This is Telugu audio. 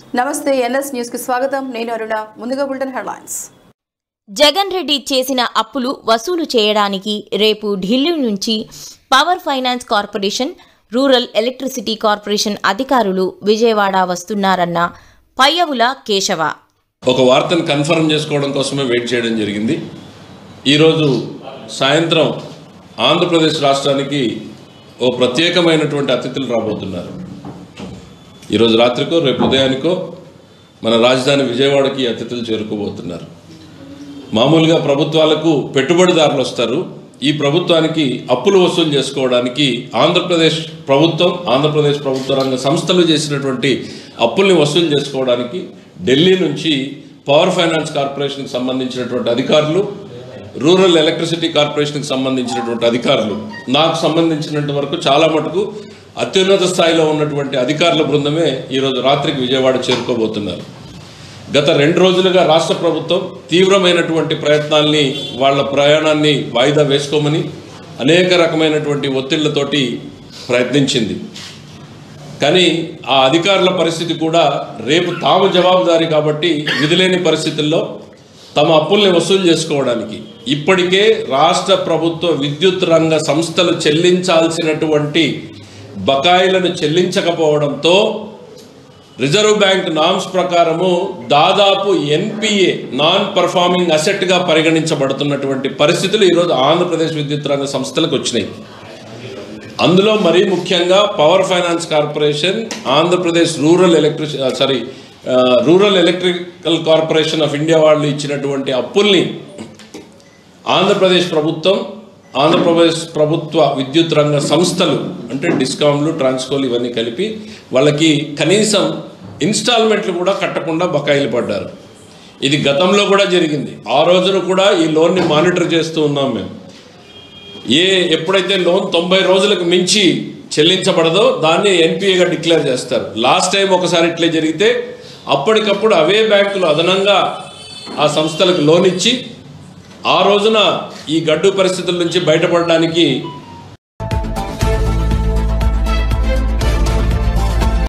నమస్తే ఎన్ఎస్ న్యూస్ కి స్వాగతం నేను అరుణ ముందుగా బులెటిన్ హెడ్లైన్స్ జగన్ రెడ్డి చేసిన అప్పులు వసూలు చేయడానికి రేపు ఢిల్లీ నుంచి power finance corporation rural electricity corporation అధికారులు విజయవాడ వస్తున్నారన్న పయ్యవుల కేశవ ఒక వార్తను కన్ఫర్మ్ చేసుకోవడం కోసమే వెయిట్ చేయడం జరిగింది ఈరోజు సాయంత్రం ఆంధ్రప్రదేశ్ రాష్ట్రానికి ఓ ప్రత్యేకమైనటువంటి అతిథులు రాబోతున్నారు ఈరోజు రాత్రికో రేపు ఉదయానికో మన రాజధాని విజయవాడకి ఈ అతిథులు చేరుకోబోతున్నారు మామూలుగా ప్రభుత్వాలకు పెట్టుబడిదారులు వస్తారు ఈ ప్రభుత్వానికి అప్పులు వసూలు చేసుకోవడానికి ఆంధ్రప్రదేశ్ ప్రభుత్వం ఆంధ్రప్రదేశ్ ప్రభుత్వ రంగ సంస్థలు చేసినటువంటి అప్పుల్ని వసూలు చేసుకోవడానికి ఢిల్లీ నుంచి పవర్ ఫైనాన్స్ కార్పొరేషన్కి సంబంధించినటువంటి అధికారులు రూరల్ ఎలక్ట్రిసిటీ కార్పొరేషన్కి సంబంధించినటువంటి అధికారులు నాకు సంబంధించినంత వరకు చాలా మటుకు అత్యున్నత స్థాయిలో ఉన్నటువంటి అధికారుల బృందమే ఈరోజు రాత్రికి విజయవాడ చేరుకోబోతున్నారు గత రెండు రోజులుగా రాష్ట్ర ప్రభుత్వం తీవ్రమైనటువంటి ప్రయత్నాల్ని వాళ్ళ ప్రయాణాన్ని వాయిదా వేసుకోమని అనేక రకమైనటువంటి ఒత్తిళ్లతోటి ప్రయత్నించింది కానీ ఆ అధికారుల పరిస్థితి కూడా రేపు తాము జవాబుదారి కాబట్టి విధిలేని పరిస్థితుల్లో తమ అప్పుల్ని వసూలు చేసుకోవడానికి ఇప్పటికే రాష్ట్ర ప్రభుత్వ విద్యుత్ రంగ సంస్థలు చెల్లించాల్సినటువంటి బకాయిలను చెల్లించకపోవడంతో రిజర్వ్ బ్యాంక్ నామ్స్ ప్రకారము దాదాపు ఎన్పిఏ నాన్ పర్ఫార్మింగ్ అసెట్గా పరిగణించబడుతున్నటువంటి పరిస్థితులు ఈరోజు ఆంధ్రప్రదేశ్ విద్యుత్ రంగ సంస్థలకు వచ్చినాయి అందులో మరీ ముఖ్యంగా power finance corporation Andhra Pradesh rural ఎలక్ట్రిసి sorry rural electrical corporation of India వాళ్ళు ఇచ్చినటువంటి అప్పుల్ని ఆంధ్రప్రదేశ్ ప్రభుత్వం ఆంధ్రప్రదేశ్ ప్రభుత్వ విద్యుత్ రంగ సంస్థలు అంటే డిస్కామ్లు ట్రాన్స్కోలు ఇవన్నీ కలిపి వాళ్ళకి కనీసం ఇన్స్టాల్మెంట్లు కూడా కట్టకుండా బకాయిలు పడ్డారు ఇది గతంలో కూడా జరిగింది ఆ రోజున కూడా ఈ లోన్ని మానిటర్ చేస్తూ ఉన్నాం మేము ఏ ఎప్పుడైతే లోన్ తొంభై రోజులకు మించి చెల్లించబడదో దాన్ని ఎన్పిఏగా డిక్లేర్ చేస్తారు లాస్ట్ టైం ఒకసారి ఇట్లే జరిగితే అప్పటికప్పుడు అవే బ్యాంకులు అదనంగా ఆ సంస్థలకు లోన్ ఇచ్చి ఆ రోజున ఈ గడ్డు పరిస్థితుల నుంచి బయటపడడానికి